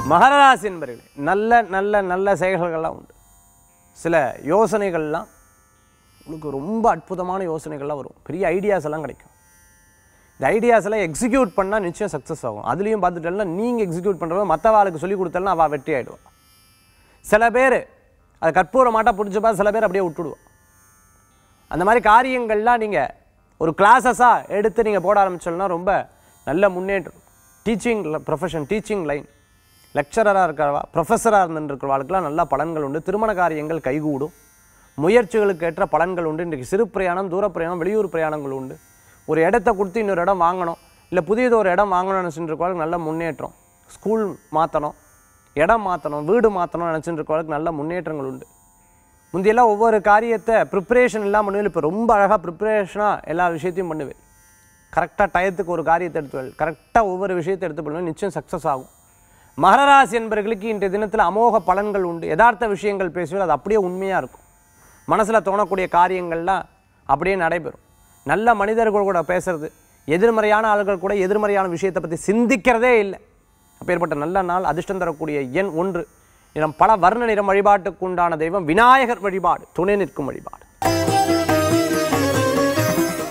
மகர ராசி என்பர்களே நல்ல நல்ல நல்ல செயல்கள்லாம் உண்டு சில யோசனைகள்லாம் உங்களுக்கு ரொம்ப அற்புதமான யோசனைகள்லாம் வரும் பெரிய ஐடியாஸ் எல்லாம் கிடைக்கும் இந்த ஐடியாஸ் எல்லாம் எக்ஸிக்யூட் பண்ணால் நிச்சயம் சக்ஸஸ் ஆகும் அதுலேயும் பார்த்துட்டேன்னா நீங்கள் எக்ஸிக்யூட் பண்ணுறத மற்றவாளுக்கு சொல்லி கொடுத்தாலும் அவள் வெற்றி ஆகிடுவான் சில பேர் அது கற்பூர மாட்டா பிடிச்சப்பா சில பேர் அப்படியே விட்டுடுவான் அந்த மாதிரி காரியங்கள்லாம் நீங்கள் ஒரு கிளாஸஸாக எடுத்து நீங்கள் போட ஆரம்பிச்சோன்னா ரொம்ப நல்ல முன்னேற்றம் டீச்சிங் ப்ரொஃபஷன் டீச்சிங் லைன் லெக்சரராக இருக்கிறவா ப்ரொஃபஸராக இருந்துருக்கிறவாளுக்கெல்லாம் நல்ல பலன்கள் உண்டு திருமண காரியங்கள் கைகூடும் முயற்சிகளுக்கு ஏற்ற பலன்கள் உண்டு இன்றைக்கு சிறு பிரயாணம் தூர பிரயாணம் வெளியூர் பிரயாணங்கள் உண்டு ஒரு இடத்த கொடுத்து இன்னொரு இடம் வாங்கணும் இல்லை புதியது ஒரு இடம் வாங்கணும்னு நினச்சிட்டு இருக்கவளுக்கு நல்ல முன்னேற்றம் ஸ்கூல் மாற்றணும் இடம் மாற்றணும் வீடு மாற்றணும்னு நினச்சிட்டு இருக்கவளுக்கு நல்ல முன்னேற்றங்கள் உண்டு முந்தியெல்லாம் ஒவ்வொரு காரியத்தை ப்ரிப்பரேஷன் இல்லாமல் பண்ணுவேன் இப்போ ரொம்ப அழகாக ப்ரிப்பரேஷனாக எல்லா விஷயத்தையும் பண்ணுவேன் கரெக்டாக டயத்துக்கு ஒரு காரியத்தை எடுத்து கரெக்டாக ஒவ்வொரு விஷயத்தை எடுத்து பண்ணுவேன் நிச்சயம் சக்ஸஸ் ஆகும் மகராசி என்பவர்களுக்கு இன்றைய தினத்தில் அமோக பலன்கள் உண்டு யதார்த்த விஷயங்கள் பேசுவது அது அப்படியே உண்மையாக இருக்கும் மனசில் தோணக்கூடிய காரியங்கள்லாம் அப்படியே நடைபெறும் நல்ல மனிதர்கள் கூட பேசுறது எதிர்மறையான ஆள்கள் கூட எதிர்மறையான விஷயத்தை பற்றி சிந்திக்கிறதே இல்லை அப்பேற்பட்ட நல்ல நாள் அதிர்ஷ்டம் தரக்கூடிய எண் ஒன்று நிறம் பல வர்ண நிறம் வழிபாட்டுக்கு உண்டான தெய்வம் விநாயகர் வழிபாடு துணை நிற்கும் வழிபாடு